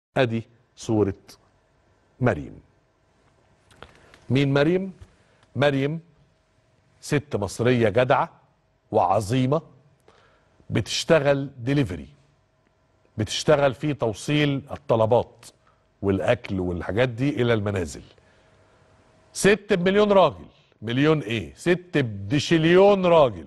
ادي صورة مريم مين مريم مريم ست مصرية جدعة وعظيمة بتشتغل ديليفري بتشتغل في توصيل الطلبات والاكل والحاجات دي الى المنازل ست بمليون راجل مليون ايه ست بدشليون راجل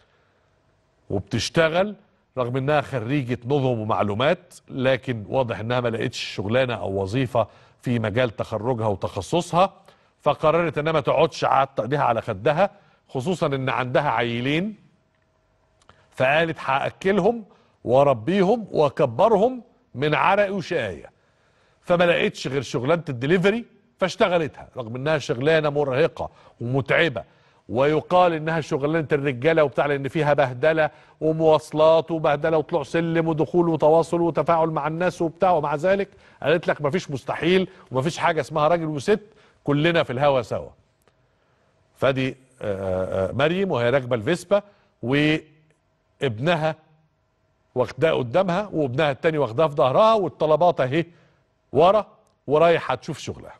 وبتشتغل رغم انها خريجة نظم ومعلومات لكن واضح انها ما لقتش شغلانة او وظيفة في مجال تخرجها وتخصصها فقررت انها ما تقعدش قعدت ايديها على خدها خصوصا ان عندها عيلين فقالت هاكلهم واربيهم واكبرهم من عرقي وشقايه فما لقيتش غير شغلانه الدليفري فاشتغلتها رغم انها شغلانه مرهقه ومتعبه ويقال انها شغلانه الرجاله وبتاع لان فيها بهدله ومواصلات وبهدله وطلوع سلم ودخول وتواصل وتفاعل مع الناس وبتاع ومع ذلك قالت لك مفيش مستحيل ومفيش حاجه اسمها راجل وست كلنا في الهوا سوا فدي آه، آه، مريم وهي راكبه الفيسبا وابنها واخداه قدامها وابنها التاني واخداه في ظهرها والطلبات اهي ورا ورايحه تشوف شغلها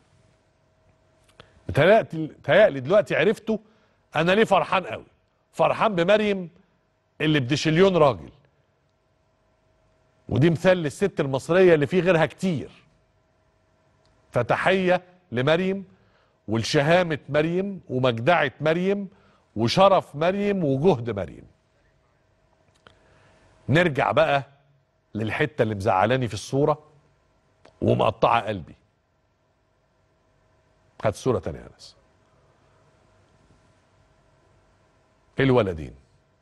متهيألي متهيألي دلوقتي عرفتوا انا ليه فرحان قوي فرحان بمريم اللي بدشليون راجل ودي مثال للست المصريه اللي في غيرها كتير فتحيه لمريم ولشهامه مريم ومجدعه مريم وشرف مريم وجهد مريم نرجع بقى للحته اللي مزعلاني في الصوره ومقطعه قلبي هات صوره تانية يا انس الولدين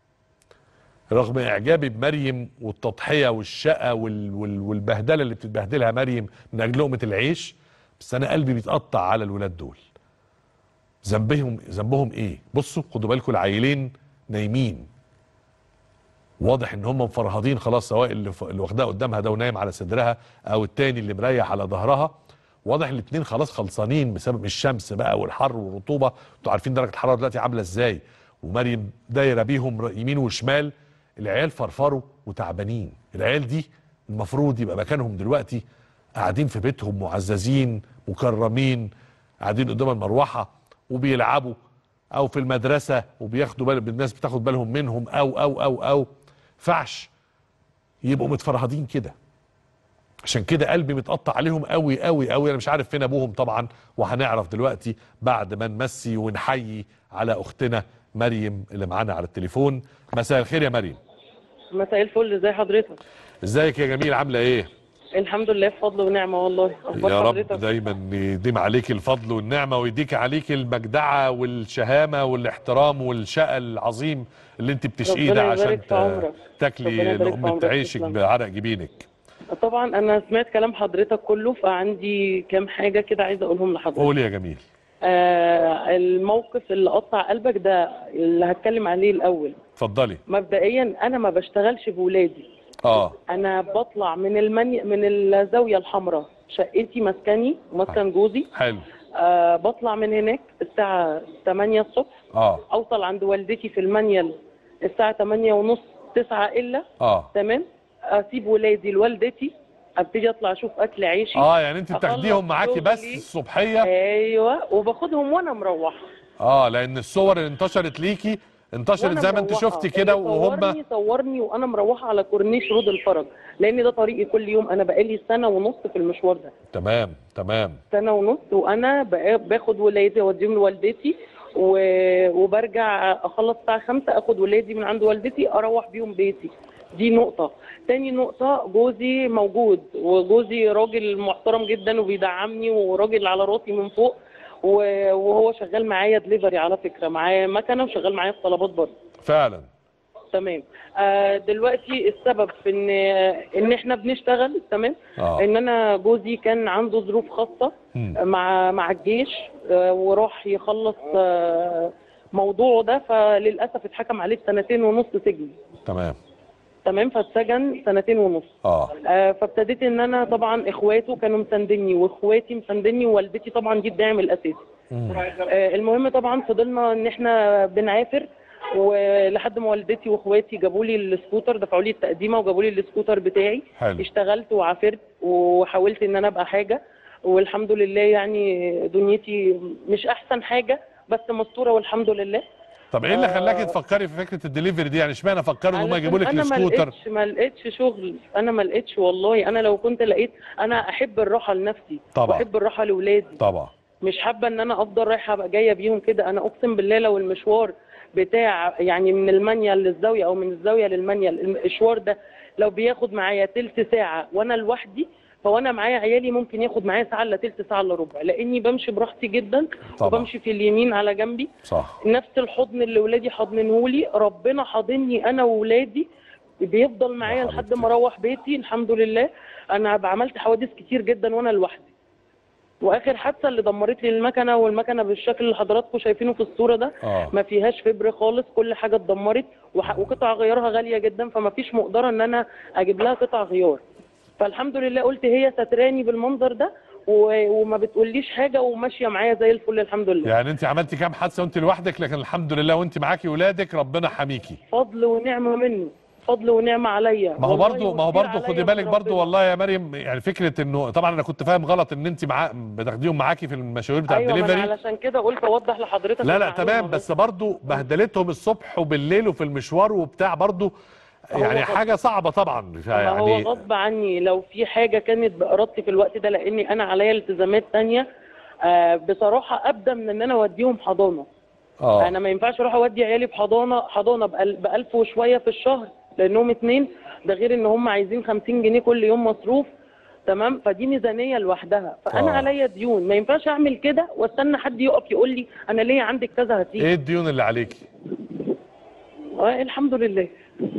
رغم اعجابي بمريم والتضحيه والشقه وال وال والبهدله اللي بتتبهدلها مريم من اجل لقمه العيش بس انا قلبي بيتقطع على الولاد دول ذنبهم ذنبهم ايه بصوا خدوا بالكم العيلين نايمين واضح ان هم مفرهدين خلاص سواء اللي, ف... اللي واخداه قدامها ده ونايم على صدرها او التاني اللي مريح على ظهرها واضح الاتنين خلاص خلصانين بسبب الشمس بقى والحر والرطوبه انتوا عارفين درجه الحراره دلوقتي عامله ازاي ومريم دايره بيهم ر- يمين وشمال العيال فرفروا وتعبانين العيال دي المفروض يبقى مكانهم دلوقتي قاعدين في بيتهم معززين مكرمين قاعدين قدام المروحه وبيلعبوا او في المدرسه وبياخدوا بال الناس بتاخد بالهم منهم او او او او فعش يبقوا متفرهدين كده عشان كده قلبي متقطع عليهم قوي قوي قوي انا مش عارف فين ابوهم طبعا وهنعرف دلوقتي بعد ما نمسي ونحيي على اختنا مريم اللي معانا على التليفون مساء الخير يا مريم مساء الفل ازي حضرتك ازيك يا جميل عامله ايه الحمد لله بفضل ونعمه والله اخبار يا رب حضرتك دايما يديم عليك الفضل والنعمه ويديك عليك المجدعه والشهامه والاحترام والشقه العظيم اللي انت بتشقيه ده ربنا عشان يبارك في عمرك. ت- ربنا تاكلي يبارك في لقمه عمرك، عيشك تسلم. بعرق جبينك طبعا انا سمعت كلام حضرتك كله فعندي كام حاجه كده عايزه اقولهم لحضرتك قول يا جميل آه الموقف اللي قطع قلبك ده اللي هتكلم عليه الاول اتفضلي مبدئيا انا ما بشتغلش بولادي اه انا بطلع من المني من الزاويه الحمراء شقتي مسكني مسكن جوزي حلو آه بطلع من هناك الساعه 8 الصبح اه اوصل عند والدتي في المنيل الساعه 8 ونص 9 الا اه تمام اسيب ولادي لوالدتي ابتدي اطلع اشوف اكل عيشي اه يعني انت أخلص بتاخديهم معاكي بس شغلي. الصبحيه ايوه وباخدهم وانا مروحه اه لان الصور اللي انتشرت ليكي انتشرت وأنا زي ما انت مروحة. شفتي كده اللي وهم صورني صورني وانا مروحه على كورنيش رود الفرج لان ده طريقي كل يوم انا بقالي سنه ونص في المشوار ده تمام تمام سنه ونص وانا بقى- باخد ولادي اوديهم لوالدتي و- وبرجع اخلص الساعه 5 اخد ولادي من عند والدتي اروح بيهم بيتي دي نقطة تاني نقطة جوزي موجود وجوزي راجل محترم جدا وبيدعمني وراجل على راسي من فوق و- وهو شغال معايا دليفري على فكرة معايا مكنة وشغال معايا في طلبات برضه فعلا تمام آه دلوقتي السبب في ان ان احنا بنشتغل تمام اه ان انا جوزي كان عنده ظروف خاصه مم. مع مع الجيش آه، وراح يخلص آه، موضوعه ده فللاسف اتحكم عليه بسنتين ونص سجن تمام تمام فاتسجن سنتين ونص اه آه، فابتديت ان انا طبعا اخواته كانوا مساندني واخواتي مساندني ووالدتي طبعا دي الداعم الاساسي مم. آه، المهم طبعا فضلنا ان احنا بنعافر ولحد ما والدتي واخواتي جابوا لي السكوتر دفعوا لي التقديمه وجابوا لي السكوتر بتاعي حلو اشتغلت وعافرت وحاولت ان انا ابقى حاجه والحمد لله يعني دنيتي مش احسن حاجه بس مستوره والحمد لله طب ايه اللي آه. خلاكي تفكري في فكره الدليفري دي يعني اشمعنى فكروا ان هم علشان يجيبوا لك انا ما السكوتر لقيتش ما لقيتش شغل انا ما لقيتش والله انا لو كنت لقيت انا احب الراحه لنفسي طبعا. واحب الراحه لاولادي طبعا مش حابه ان انا افضل رايحه ابقى جايه بيهم كده انا اقسم بالله لو المشوار بتاع يعني من المنيل للزاويه او من الزاويه للمنيل المشوار ده لو بياخد معايا تلت ساعه وانا لوحدي فوانا معايا عيالي ممكن ياخد معايا ساعه الا تلت ساعه الا ربع لاني بمشي براحتي جدا طبعا. وبمشي في اليمين على جنبي صح نفس الحضن اللي ولادي حاضنينهولي ربنا حاضني انا وولادي بيفضل معايا يا لحد حبيبتي. ما اروح بيتي الحمد لله انا عملت حوادث كتير جدا وانا لوحدي واخر حادثه اللي دمرت لي المكنه والمكنه بالشكل اللي حضراتكم شايفينه في الصوره ده اه ما فيهاش فبر خالص كل حاجه اتدمرت وح- وقطع غيارها غاليه جدا فما فيش مقدره ان انا اجيب لها قطع غيار فالحمد لله قلت هي ستراني بالمنظر ده و- وما بتقوليش حاجه وماشيه معايا زي الفل الحمد لله يعني انت عملتي كام حادثه وانت لوحدك لكن الحمد لله وانت معاكي ولادك ربنا حميكي فضل ونعمه منه فضل ونعمه عليا ما هو والله برضو ما هو وكتير برضو عليا خدي من بالك برضو ربنا. والله يا مريم يعني فكره انه طبعا انا كنت فاهم غلط ان انت مع بتاخديهم معاكي في المشاوير بتاع ايوه ما انا الدليفري علشان كده قلت اوضح لحضرتك لا لا المعلومة تمام بس برضو بهدلتهم الصبح وبالليل وفي المشوار وبتاع برضو يعني هو حاجه صعبه طبعا ما هو يعني غصب عني لو في حاجه كانت بارادتي في الوقت ده لاني انا عليا التزامات تانية آه بصراحه ابدا من ان انا اوديهم حضانه اه انا ما ينفعش اروح اودي عيالي بحضانه حضانه ب 1000 وشويه في الشهر لانهم اتنين ده غير ان هم عايزين 50 جنيه كل يوم مصروف تمام فدي ميزانيه لوحدها فانا آه. عليا ديون ما ينفعش اعمل كده واستنى حد يقف يقول لي انا ليه عندك كذا هتيجي ايه الديون اللي عليكي آه الحمد لله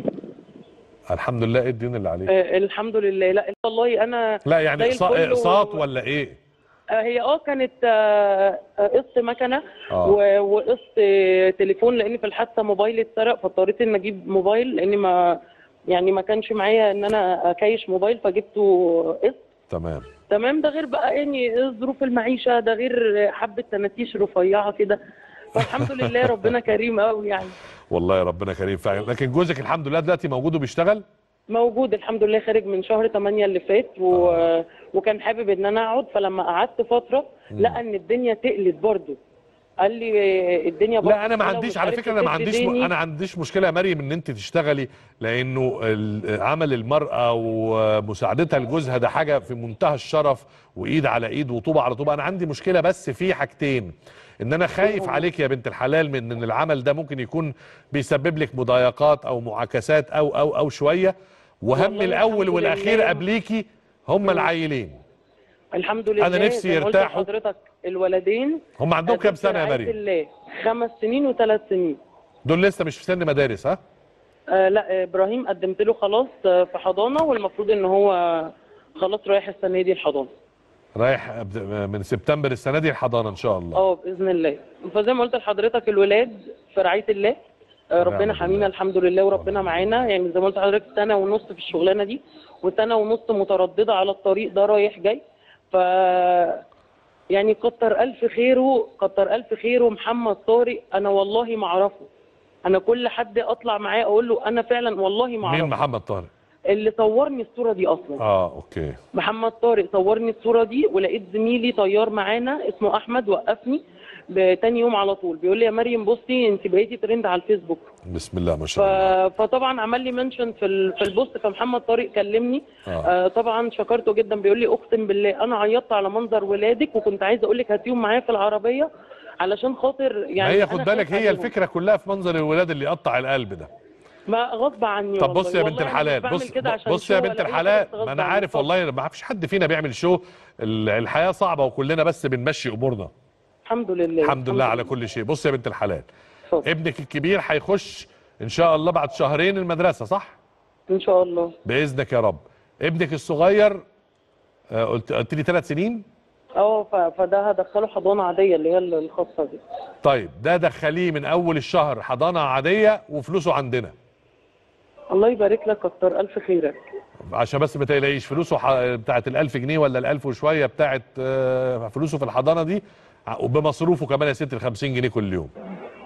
الحمد لله ايه الديون اللي عليكي آه الحمد لله لا والله انا لا يعني زي إقساط- الفل و- اقساط ولا ايه آه، هي اه كانت آه، آه، قسط مكنه آه. و- وقسط آه، تليفون لان في الحادثه موبايلي اتسرق فاضطريت ان اجيب موبايل لان ما يعني ما كانش معايا ان انا اكيش موبايل فجبته قسط تمام تمام ده غير بقى يعني ظروف المعيشه ده غير حبه تناتيش رفيعه كده فالحمد لله ربنا كريم قوي يعني والله يا ربنا كريم فعلا لكن جوزك الحمد لله دلوقتي موجود وبيشتغل موجود الحمد لله خارج من شهر 8 اللي فات و... وكان حابب ان انا اقعد فلما قعدت فتره لقى ان الدنيا تقلت برضه قال لي الدنيا لا انا ما بطلة عنديش ومش على عارف فكره انا ما تسد عنديش م... ديني. انا عنديش مشكله يا مريم ان انت تشتغلي لانه ال- عمل المراه ومساعدتها لجوزها ده حاجه في منتهى الشرف وايد على ايد وطوبه على طوبه انا عندي مشكله بس في حاجتين ان انا خايف عليك يا بنت الحلال من ان العمل ده ممكن يكون بيسبب لك مضايقات او معاكسات او او او شويه وهم والله الاول الحمد والاخير لله. قبليكي هم العيلين الحمد لله أنا نفسي زي ما قلت يرتاحوا. لحضرتك الولدين هم عندهم كام بس سنه يا رعاية مريم الله خمس سنين وثلاث سنين دول لسه مش في سن مدارس ها آه لا ابراهيم قدمت له خلاص آه، في حضانه والمفروض ان هو خلاص رايح السنه دي الحضانه رايح من سبتمبر السنه دي الحضانه ان شاء الله اه باذن الله فزي ما قلت لحضرتك الولاد في رعايه الله آه، ربنا ونعم حمينا بالله. الحمد لله وربنا معانا يعني زي ما قلت لحضرتك سنه ونص في الشغلانه دي وسنه ونص متردده على الطريق ده رايح جاي ف يعني كتر الف خيره كتر الف خيره محمد طارق انا والله ما اعرفه انا كل حد اطلع معاه اقول له انا فعلا والله ما مين اعرفه محمد طارق اللي صورني الصوره دي اصلا اه اوكي محمد طارق صورني الصوره دي ولقيت زميلي طيار معانا اسمه احمد وقفني تاني يوم على طول بيقول لي يا مريم بصي انت بقيتي ترند على الفيسبوك بسم الله ما ف... شاء الله فطبعا عمل لي منشن في ال... في البوست فمحمد طارق كلمني آه. آه طبعا شكرته جدا بيقول لي اقسم بالله انا عيطت على منظر ولادك وكنت عايزه اقول لك هاتيهم معايا في العربيه علشان خاطر ما يعني هي أنا خد بالك خايفة هي عليهم. الفكره كلها في منظر الولاد اللي يقطع القلب ده ما غصب عني طب والله. بص يا بنت والله أنا مش الحلال بعمل بص كده عشان بص يا شو بنت ولا أي الحلال حاجة، بس ما غصب انا عني. عارف اتفضل. والله ما فيش حد فينا بيعمل شو ال- الحياه صعبه وكلنا بس بنمشي امورنا الحمد لله الحمد لله على كل شيء بص يا بنت الحلال اتفضل. ابنك الكبير هيخش ان شاء الله بعد شهرين المدرسه صح ان شاء الله باذنك يا رب ابنك الصغير آه، قلت قلت لي ثلاث سنين اه ف... فده هدخله حضانه عاديه اللي هي الخاصه دي طيب ده دخليه من اول الشهر حضانه عاديه وفلوسه عندنا الله يبارك لك كتر الف خيرك عشان بس ما تقلقيش فلوسه ح... بتاعت ال1000 جنيه ولا ال1000 وشويه بتاعت آه، فلوسه في الحضانه دي ع- وبمصروفه كمان يا ست ال 50 جنيه كل يوم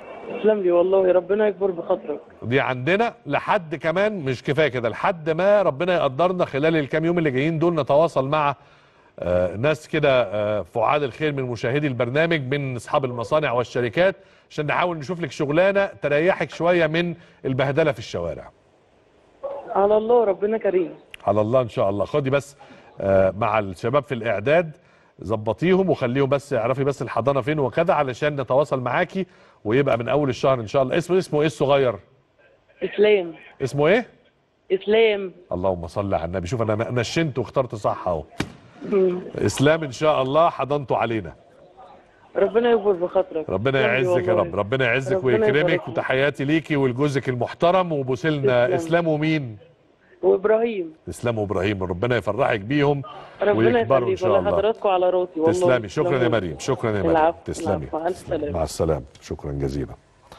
تسلم لي والله ربنا يكبر بخاطرك دي عندنا لحد كمان مش كفايه كده لحد ما ربنا يقدرنا خلال الكام يوم اللي جايين دول نتواصل مع آه، ناس كده آه، فعال الخير من مشاهدي البرنامج من اصحاب المصانع والشركات عشان نحاول نشوف لك شغلانه تريحك شويه من البهدله في الشوارع على الله ربنا كريم على الله ان شاء الله خدي بس آه، مع الشباب في الاعداد ظبطيهم وخليهم بس اعرفي بس الحضانه فين وكذا علشان نتواصل معاكي ويبقى من اول الشهر ان شاء الله اسمه اسمه ايه الصغير اسلام اسمه ايه اسلام اللهم صل على النبي شوف انا نشنت واخترت صح اهو مم. اسلام ان شاء الله حضنته علينا ربنا يكبر بخاطرك ربنا تسلم لي يعزك يا والله. رب ربنا يعزك ربنا ويكرمك يبارك وتحياتي ليكي ولجوزك المحترم وبوسلنا تسلم. اسلام ومين وابراهيم اسلام وابراهيم ربنا يفرحك بيهم ربنا ويكبروا ان يخليك شاء والله الله حضراتكم على راسي والله تسلمي شكرا يا تسلموا. مريم شكرا يا مريم العفو، تسلمي العفو. ألف تسلمي. سلامة. مع السلامه شكرا جزيلا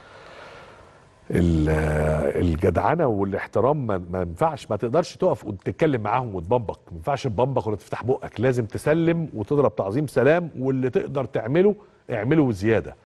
ال- الجدعنه والاحترام ما ما ينفعش ما تقدرش تقف وتتكلم معاهم وتبمبق ما ينفعش تبمبق ولا تفتح بقك لازم تسلم وتضرب تعظيم سلام واللي تقدر تعمله اعمله وزياده